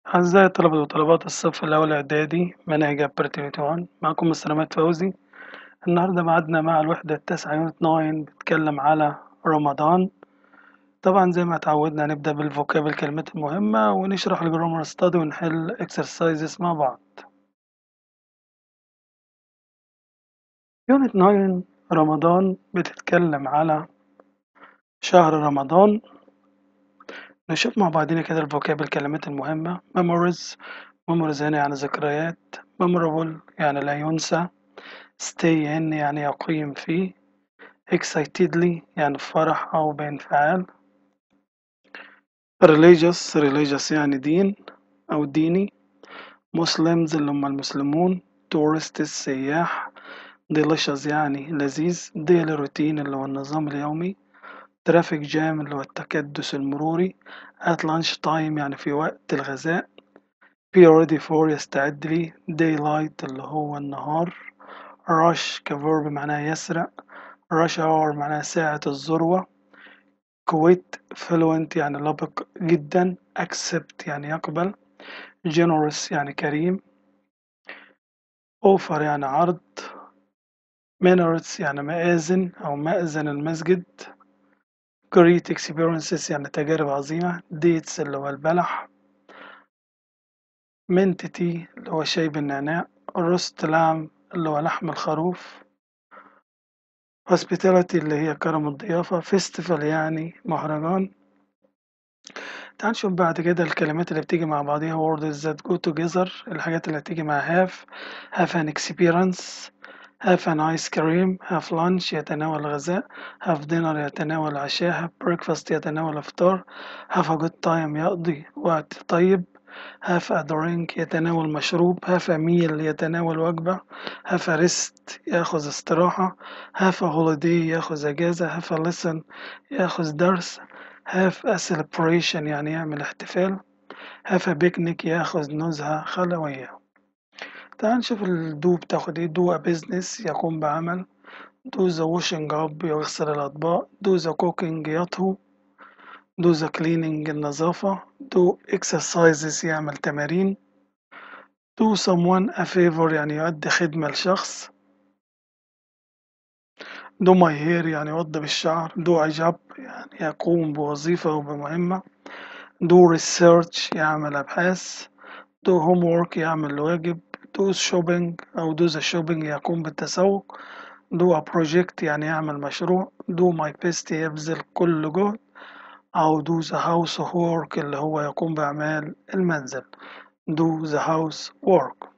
أعزائي الطلبة وطلبات الصف الأول إعدادي مناهج Opportunity 1 معكم مستر عماد فوزي النهاردة معادنا مع الوحدة التاسعة يونت 9 بتتكلم على رمضان طبعا زي ما اتعودنا هنبدأ بالفوكاب الكلمات المهمة ونشرح الجرامر ستادي ونحل exercises مع بعض يونت 9 رمضان بتتكلم على شهر رمضان نشوف مع بعضنا كده الفوكاب الكلمات المهمة memories memories هنا يعني ذكريات memorable يعني لا ينسى stay in يعني يقيم فيه excitedly يعني فرح أو بانفعال religious religious يعني دين أو ديني Muslims اللي هم المسلمون tourists سياح delicious يعني لذيذ daily routine اللي هو النظام اليومي traffic jam اللي هو التكدس المروري at lunch time يعني في وقت الغذاء be ready for يستعد لي daylight اللي هو النهار rush كverb معناه يسرع rush hour معناه ساعة الذروة quit fluent يعني لبق جدا accept يعني يقبل generous يعني كريم offer يعني عرض minarets يعني مآذن أو مأذن المسجد great experiences يعني تجارب عظيمة dates اللي هو البلح mentity اللي هو شاي بالنعناع roast lamb اللي هو لحم الخروف hospitality اللي هي كرم الضيافة festival يعني مهرجان تعال نشوف بعد كده الكلمات اللي بتيجي مع بعضيها words that go together الحاجات اللي بتيجي مع have have an experience have an ice cream have lunch يتناول غذاء have dinner يتناول عشاء have breakfast يتناول إفطار have a good time يقضي وقت طيب have a drink يتناول مشروب have a meal يتناول وجبة have a rest يأخذ استراحة have a holiday يأخذ أجازة have a lesson يأخذ درس have a celebration يعني يعمل احتفال have a picnic يأخذ نزهة خلوية تعال نشوف الدو بتاخد ايه دو a business يقوم بعمل do the washing up يغسل الأطباق do the cooking يطهو do the cleaning النظافة do exercises يعمل تمارين do someone a favor يعني يؤدي خدمة لشخص do my hair يعني يوضب الشعر do a job يعني يقوم بوظيفة أو بمهمة do research يعمل أبحاث do homework يعمل الواجب do shopping أو do the shopping يقوم بالتسوق do a project يعني يعمل مشروع do my best يبذل كل جهد أو do the housework اللي هو يقوم بأعمال المنزل do the housework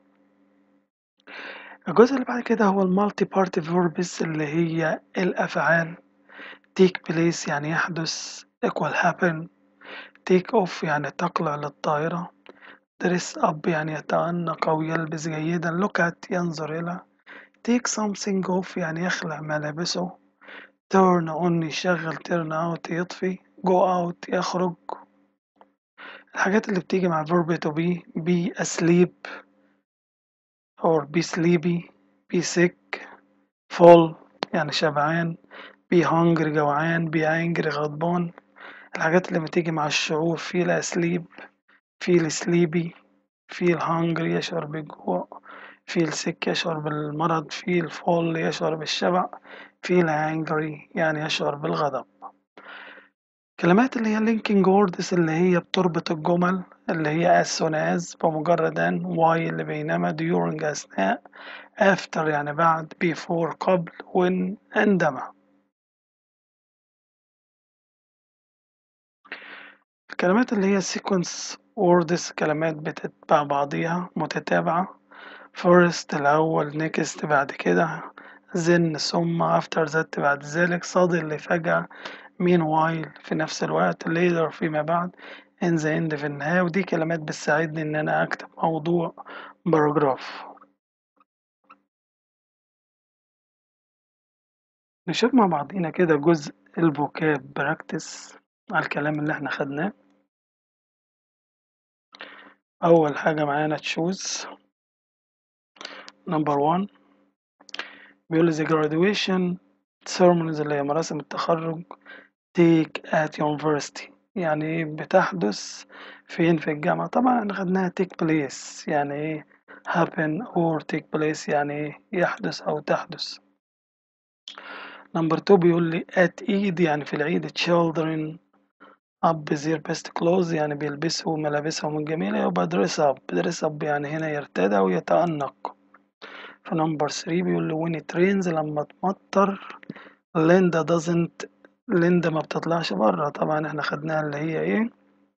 الجزء اللي بعد كده هو المالتي بارتي verbs اللي هي الأفعال take place يعني يحدث equal happen take off يعني تقلع للطائرة dress up يعني يتأنق أو يلبس جيدا look at ينظر إلى take something off يعني يخلع ملابسه turn on يشغل turn out يطفي go out يخرج الحاجات اللي بتيجي مع verb to be be asleep or be sleepy be sick full يعني شبعان be hungry جوعان be angry غضبان الحاجات اللي بتيجي مع الشعور feel asleep feel sleepy feel hungry يشعر بالجوع feel sick يشعر بالمرض feel full يشعر بالشبع feel angry يعني يشعر بالغضب كلمات اللي هي linking words اللي هي بتربط الجمل اللي هي as soon as بمجرد أن why اللي بينما during أثناء after يعني بعد before قبل when عندما الكلمات اللي هي sequence words كلمات بتتبع بعضيها متتابعة first الأول next بعد كده then ثم after that بعد ذلك صاد اللي فجأة meanwhile في نفس الوقت later فيما بعد in the end في النهاية ودي كلمات بتساعدني إن أنا أكتب موضوع باراجراف نشوف مع بعضينا كده جزء الفوكاب براكتس على الكلام اللي احنا خدناه أول حاجة معانا تشوز نمبر 1 بيقول the graduation ceremonies اللي هي مراسم التخرج take at university يعني ايه بتحدث فين في الجامعة طبعا احنا خدناها take place يعني ايه happen or take place يعني ايه يحدث او تحدث نمبر 2 بيقول لي at Eid يعني في العيد children up their best clothes يعني بيلبسوا ملابسهم الجميلة يبقى dress up dress up يعني هنا يرتدى ويتأنق في نمبر 3 بيقول لي when it rains لما تمطر ليندا doesn't ليندا ما بتطلعش بره طبعا احنا خدناها اللي هي ايه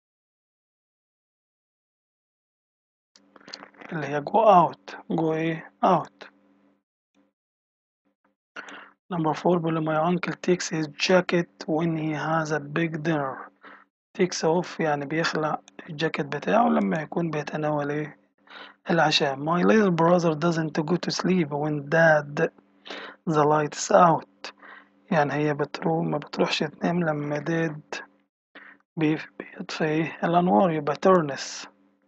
اللي هي go out go ايه out Number four بيقول لي my uncle takes his jacket when he has a big dinner takes off يعني بيخلع الجاكيت بتاعه لما يكون بيتناول ايه العشاء my little brother doesn't go to sleep when dad the lights out يعني هي بتروح ما بتروحش تنام لما داد بيطفي ايه الأنوار يبقى turns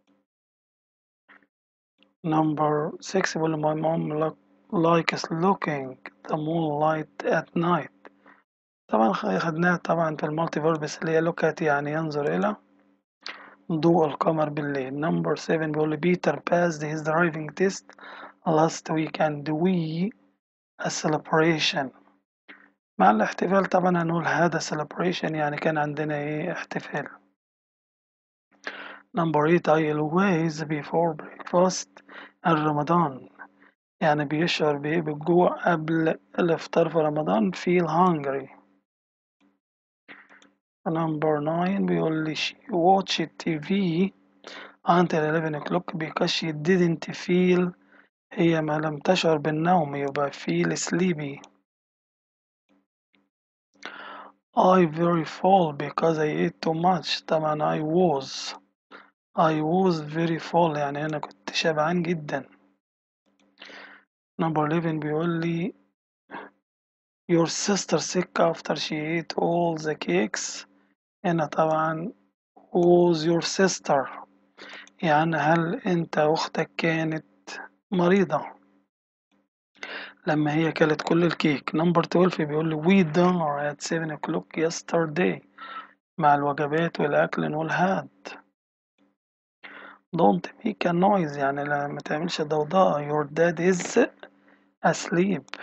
Number six بيقول لي my mom look likes looking the moonlight at night طبعا خدناها طبعا في المالتي فيربس اللي هي look at يعني ينظر إلى ضوء القمر بالليل number seven بيقول لي Peter passed his driving test last week and we a celebration مع الاحتفال طبعا هنقول هذا celebration يعني كان عندنا ايه احتفال number eight I always before breakfast رمضان يعني بيشعر بإيه بالجوع قبل الإفطار في رمضان feel hungry number nine بيقول لي she watched TV until 11 o'clock because she didn't feel هي ما لم تشعر بالنوم يبقى feel sleepy I very full because I ate too much طبعا I was I was very full يعني أنا كنت شبعان جدا number 11 بيقول لي your sister sick after she ate all the cakes هنا طبعا was your sister يعني هل أنت أختك كانت مريضة لما هي كلت كل الكيك نمبر 12 بيقول لي we dinner at 7 o'clock yesterday مع الوجبات والأكل نقول had don't make a noise يعني لا ما تعملش ضوضاء your dad is asleep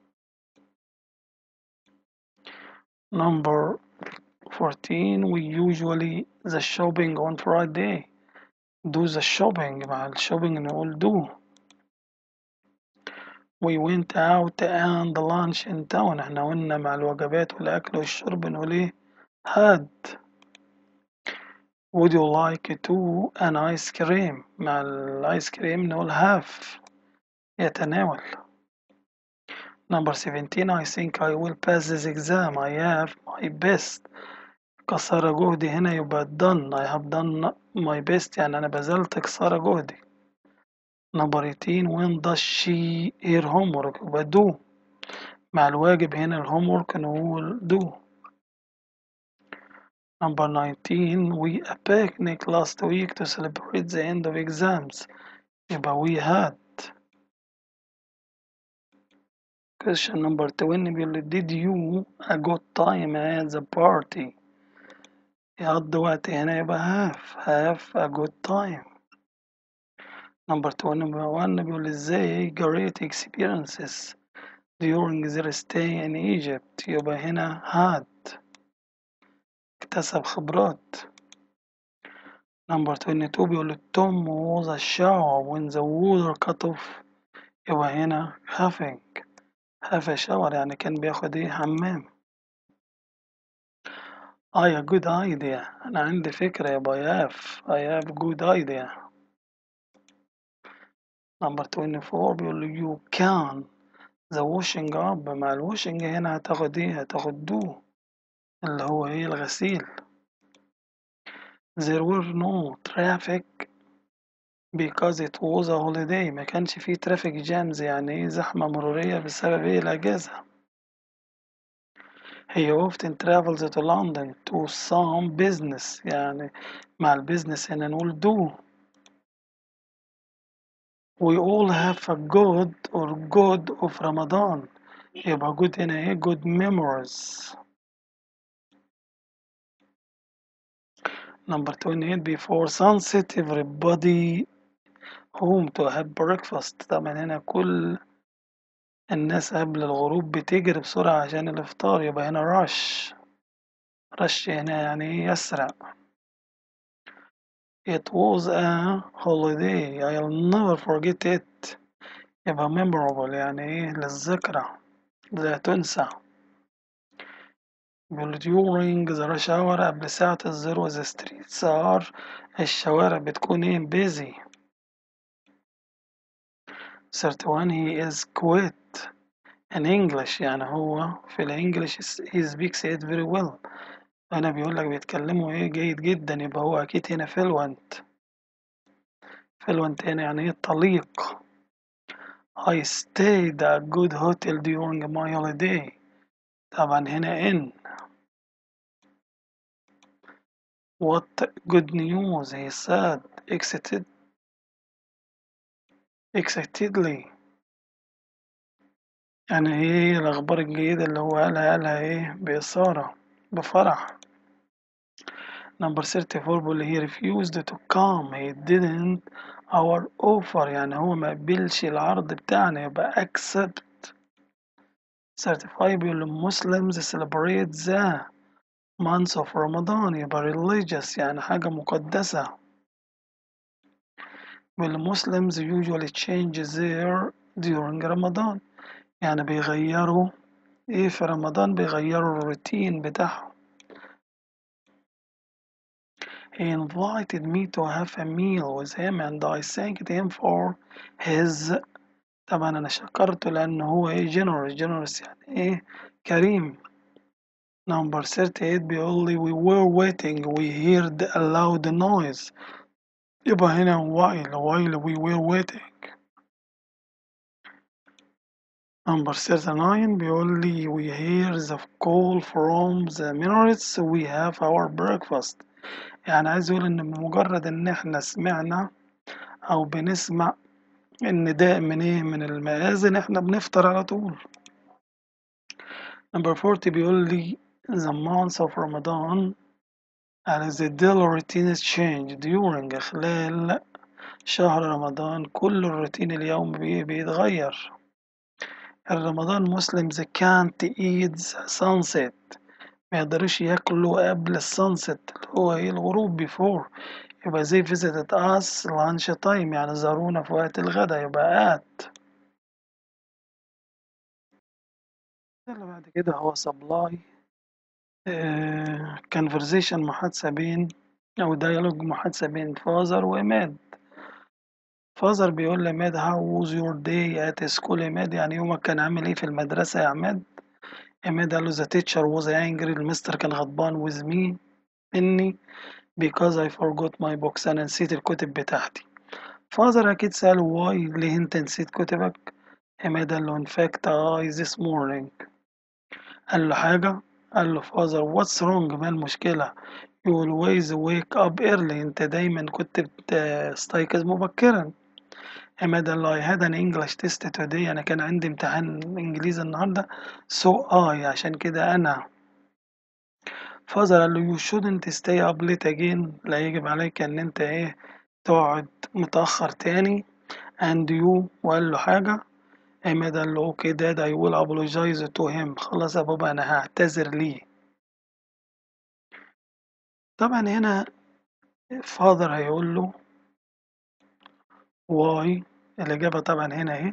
number 14 we usually the shopping on Friday do the shopping مع الشوبينج نقول do we went out and lunch in town احنا قلنا مع الوجبات والأكل والشرب نقول ايه had would you like to an ice cream مع الايس كريم نقول have يتناول number 17 I think I will pass this exam I have my best قصارى جهدي هنا يبقى done I have done my best يعني أنا بذلت قصارى جهدي number 18 when does she her homework يبقى do مع الواجب هنا الهومورك نقول do number 19 we a picnic last week to celebrate the end of exams يبقى we had question number 20 بيقول لي did you a good time at the party يقضي وقت هنا يبقى have have a good time number 21 بيقول لي ازاي great experiences during their stay in Egypt يبقى هنا had اكتسب خبرات number 22 بيقول لي Tom was a shower when the water cut off يبقى هنا having have a shower يعني كان بياخد ايه حمام I a good idea أنا عندي فكرة يبقى have I have good idea number 24 بيقول لي you can the washing up مع الواشنج هنا هتاخد ايه هتاخد do اللي هو ايه الغسيل there were no traffic because it was a holiday ما كانش فيه traffic jams يعني ايه زحمة مرورية بسبب ايه الأجازة he often travels to London to some business يعني مع البيزنس هنا نقول do we all have a good or good of Ramadan يبقى good هنا ايه good memories number 28 before sunset everybody home to have breakfast طبعا هنا كل الناس قبل الغروب بتجري بسرعة عشان الإفطار يبقى هنا rush rush هنا يعني إيه يسرع It was a holiday I'll never forget it يبقى memorable يعني إيه للذكرى لا تنسى بيقول during the rush hour قبل ساعة الذروة the streets are الشوارع بتكون إيه busy 31 he is quiet in English يعني هو في الإنجليش he speaks it very well أنا بيقول لك بيتكلموا إيه جيد جدا يبقى هو أكيد هنا fluent fluent هنا يعني إيه طليق I stayed at a good hotel during my holiday طبعا هنا in what good news he said excited excitedly يعني ايه الأخبار الجيدة اللي هو قالها قالها ايه بإثارة بفرح number 34 بيقول he refused to come he didn't our offer يعني هو ما قبلش العرض بتاعنا يبقى accept 35 بيقول Muslims celebrate the month of Ramadan يبقى religious يعني حاجة مقدسة بيقول Muslims usually change their during Ramadan يعني بيغيروا ايه في رمضان بيغيروا الروتين بتاعهم He invited me to have a meal with him and I thanked him for his طبعا أنا شكرته لأنه هو إيه generous generous يعني إيه كريم number 38 بيقول لي we were waiting we heard a loud noise يبقى هنا while while we were waiting number 39 بيقول لي we hear the call from the minarets we have our breakfast يعني عايز يقول إن بمجرد إن إحنا سمعنا أو بنسمع النداء من إيه من المآذن إحنا بنفطر على طول number 40 بيقول لي the month of Ramadan and the daily routine change during خلال شهر رمضان كل الروتين اليوم بي- بيتغير رمضان مسلمز can't eat the sunset ما يقدروش ياكلوا قبل السانست اللي هو ايه الغروب before يبقى زي visited us lunch time يعني زارونا في وقت الغدا يبقى at اللي بعد كده هو supply آه conversation محادثة بين أو dialogue محادثة بين father وماد father بيقول لماد how was your day at school يا ماد يعني يومك كان عامل ايه في المدرسة يا عماد عماد قال له the teacher was angry المستر كان غضبان with me مني because I forgot my books أنا نسيت الكتب بتاعتي father أكيد سأله why ليه أنت نسيت كتبك عماد قال له in fact I this morning قال له حاجة قال له father what's wrong ما المشكلة you always wake up early أنت دايما كنت بتستيقظ مبكرا عماد قال له I had an English test today أنا كان عندي امتحان إنجليزي النهاردة so I عشان كده أنا father قال له you shouldn't stay up late again لا يجب عليك إن أنت إيه تقعد متأخر تاني and you وقال له حاجة عماد قال له اوكي داد I will apologize to him خلاص يا بابا أنا هعتذر ليه طبعا هنا father هيقول له why الإجابة طبعا هنا اهي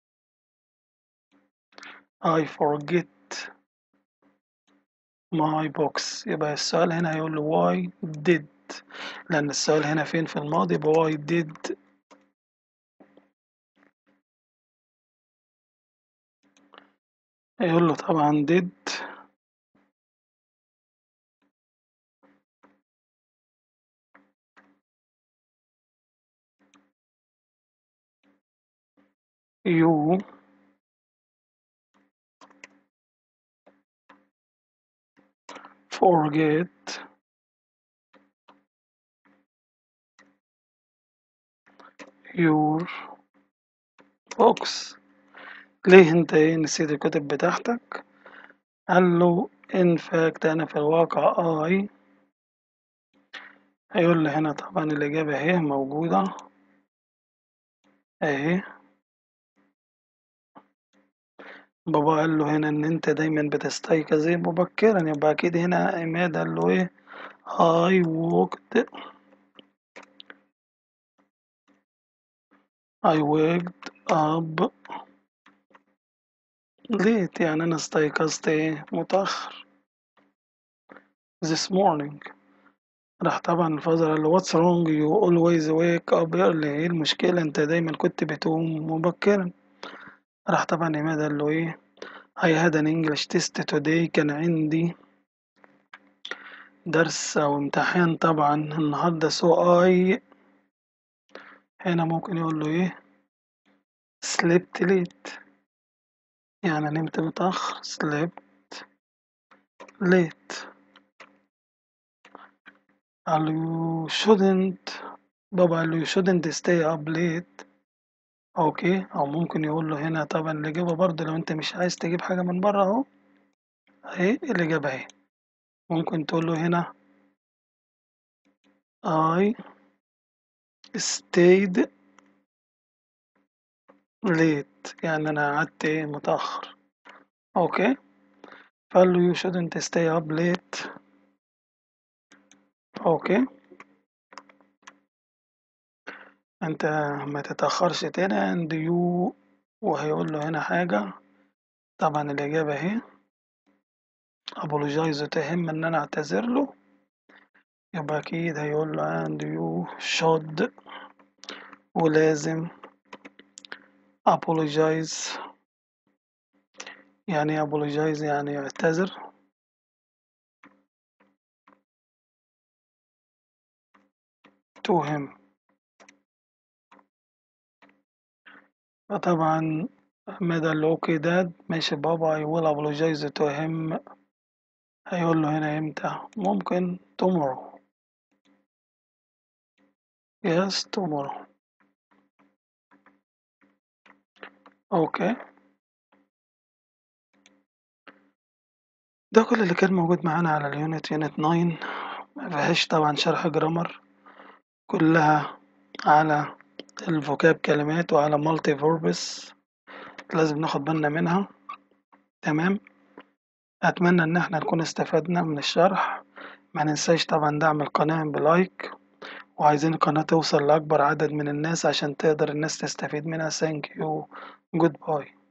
I forget my books يبقى السؤال هنا هيقول له why did لأن السؤال هنا فين في الماضي يبقى why did هيقول له طبعا did you forget your books ليه انت ايه نسيت الكتب بتاعتك قال له in fact انا في الواقع I هيقول لي هنا طبعا الإجابة اهي موجودة اهي بابا قال له هنا إن أنت دايما بتستيقظ إيه مبكرا يبقى أكيد هنا عماد قال له إيه I walked I waked up late يعني أنا استيقظت إيه متأخر this morning راح طبعا الفازر قال له what's wrong you always wake up early إيه المشكلة أنت دايما كنت بتقوم مبكرا راح طبعا عماد قال له إيه I had an English test today كان عندي درس أو امتحان طبعا النهاردة so I هنا ممكن يقول له إيه slept late يعني نمت متأخر slept late قال له you shouldn't بابا قال له you shouldn't stay up late اوكي او ممكن يقول له هنا طبعا الإجابة برضه لو انت مش عايز تجيب حاجة من بره اهو اهي الإجابة اهي ممكن تقول له هنا I stayed late يعني أنا قعدت إيه متأخر أوكي فقال له you shouldn't stay up late أوكي أنت ما تتأخرش تاني and you وهيقول له هنا حاجة طبعا الإجابة اهي apologize تهم إن أنا أعتذر له يبقى أكيد هيقول له and you should ولازم apologize يعني إيه apologize يعني يعتذر to him فطبعا مدى اللي اوكي داد ماشي بابا I will apologize to him هيقول له هنا امتى ممكن tomorrow yes tomorrow اوكي ده كل اللي كان موجود معانا على اليونت يونت 9 ما فيهاش طبعا شرح جرامر كلها على الفوكاب كلمات وعلى مالتي فوربس لازم ناخد بالنا منها تمام أتمنى إن احنا نكون استفدنا من الشرح ما ننساش طبعا دعم القناة بلايك وعايزين القناة توصل لأكبر عدد من الناس عشان تقدر الناس تستفيد منها thank you goodbye